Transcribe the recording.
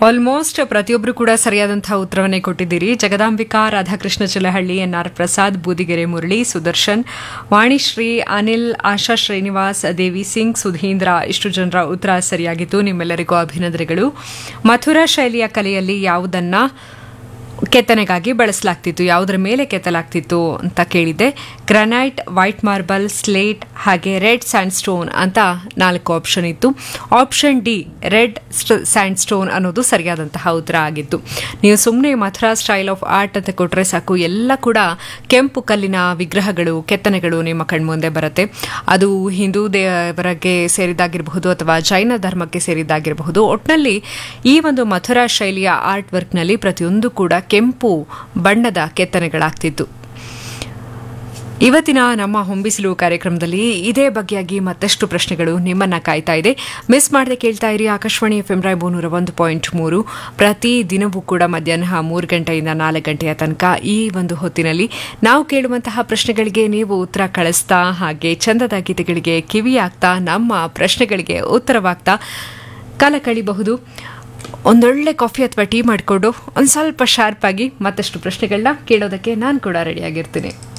almost ಪ್ರತಿಯೊಬ್ಬರು ಕೂಡ ಸರಿಯಾದಂತಹ ಉತ್ತರವನ್ನೇ ಕೊಟ್ಟಿದ್ದೀರಿ ಜಗದಾಂಬಿಕಾ ರಾಧಾಕೃಷ್ಣ ಚಿಲಹಳ್ಳಿ ಎನ್ ಆರ್ ಪ್ರಸಾದ್ ಬೂದಿಗೆರೆ ಮುರಳಿ ಸುದರ್ಶನ್ ವಾಣಿಶ್ರೀ ಅನಿಲ್ ಆಶಾ ಶ್ರೀನಿವಾಸ್ ದೇವಿ ಸಿಂಗ್ ಸುಧೀಂದ್ರ ಇಷ್ಟು ಜನರ ಉತ್ತರ ಸರಿಯಾಗಿತ್ತು ನಿಮ್ಮೆಲ್ಲರಿಗೂ ಅಭಿನಂದನೆಗಳು ಮಥುರಾ ಶೈಲಿಯ ಕಲೆಯಲ್ಲಿ ಯಾವುದನ್ನ ಕೆತ್ತನೆಗಾಗಿ ಬಳಸಲಾಗ್ತಿತ್ತು ಯಾವುದರ ಮೇಲೆ ಕೆತ್ತಲಾಗ್ತಿತ್ತು ಅಂತ ಕೇಳಿದೆ ಗ್ರನೈಟ್ ವೈಟ್ ಮಾರ್ಬಲ್ ಸ್ಲೇಟ್ ಹಾಗೆ ರೆಡ್ ಸ್ಯಾಂಡ್ ಸ್ಟೋನ್ ಅಂತ ನಾಲ್ಕು ಆಪ್ಷನ್ ಇತ್ತು option D red sandstone ಅನ್ನೋದು ಸರಿಯಾದಂತಹ ಉತ್ತರ ಆಗಿತ್ತು ನೀವು ಸುಮ್ಮನೆ ಮಥುರಾ ಸ್ಟೈಲ್ ಆಫ್ ಆರ್ಟ್ ಅಂತ ಕೊಟ್ಟರೆ ಸಾಕು ಎಲ್ಲ ಕೂಡ ಕೆಂಪು ಕಲ್ಲಿನ ವಿಗ್ರಹಗಳು ಕೆತ್ತನೆಗಳು ನಿಮ್ಮ ಕಣ್ಮುಂದೆ ಬರುತ್ತೆ ಅದು ಹಿಂದೂ ದೇವರಿಗೆ ಸೇರಿದಾಗಿರಬಹುದು ಅಥವಾ ಜೈನ ಧರ್ಮಕ್ಕೆ ಸೇರಿದ್ದಾಗಿರಬಹುದು ಒಟ್ಟಿನಲ್ಲಿ ಈ ಒಂದು ಮಥುರಾ ಶೈಲಿಯ ಆರ್ಟ್ ವರ್ಕ್ನಲ್ಲಿ ಪ್ರತಿಯೊಂದು ಕೂಡ ಕೆಂಪು ಬಣ್ಣದ ಕೆತ್ತನೆಗಳಾಗ್ತಿತ್ತು ಇವತ್ತಿನ ನಮ್ಮ ಹೊಂಬಿಸಿಲು ಕಾರ್ಯಕ್ರಮದಲ್ಲಿ ಇದೇ ಬಗೆಯಾಗಿ ಮತ್ತಷ್ಟು ಪ್ರಶ್ನೆಗಳು ನಿಮ್ಮನ್ನ ಕಾಯ್ತಾ ಇದೆ ಮಿಸ್ ಮಾಡದೆ ಕೇಳ್ತಾ ಇರಿ ಆಕಾಶವಾಣಿ ಎಫ್ ಎಂ ರಾಯ್ಬೋ ನೂರ ಒಂದು ಪಾಯಿಂಟ್ ಮೂರು ಪ್ರತಿ ದಿನವೂ ಕೂಡ ಮಧ್ಯಾಹ್ನ ಮೂರು ಗಂಟೆಯಿಂದ ನಾಲ್ಕು ಗಂಟೆಯ ತನಕ ಈ ಒಂದು ಹೊತ್ತಿನಲ್ಲಿ ನಾವು ಕೇಳುವಂತಹ ಪ್ರಶ್ನೆಗಳಿಗೆ ನೀವು ಉತ್ತರ ಕಳಿಸ್ತಾ ಹಾಗೆ ಚಂದದ ಗೀತೆಗಳಿಗೆ ಕಿವಿಯಾಗ್ತಾ ನಮ್ಮ ಪ್ರಶ್ನೆಗಳಿಗೆ ಉತ್ತರವಾಗ್ತಾ ಕಾಲ ಕಳಿಬಹುದು ಒಂದೊಳ್ಳೆ ಕಾಫಿ ಅಥವಾ ಟೀ ಮಾಡಿಕೊಂಡು ಒಂದು ಸ್ವಲ್ಪ ಶಾರ್ಪ್ ಆಗಿ ಮತ್ತಷ್ಟು ಪ್ರಶ್ನೆಗಳನ್ನ ಕೇಳೋದಕ್ಕೆ ನಾನು ಕೂಡ ರೆಡಿಯಾಗಿರ್ತೀನಿ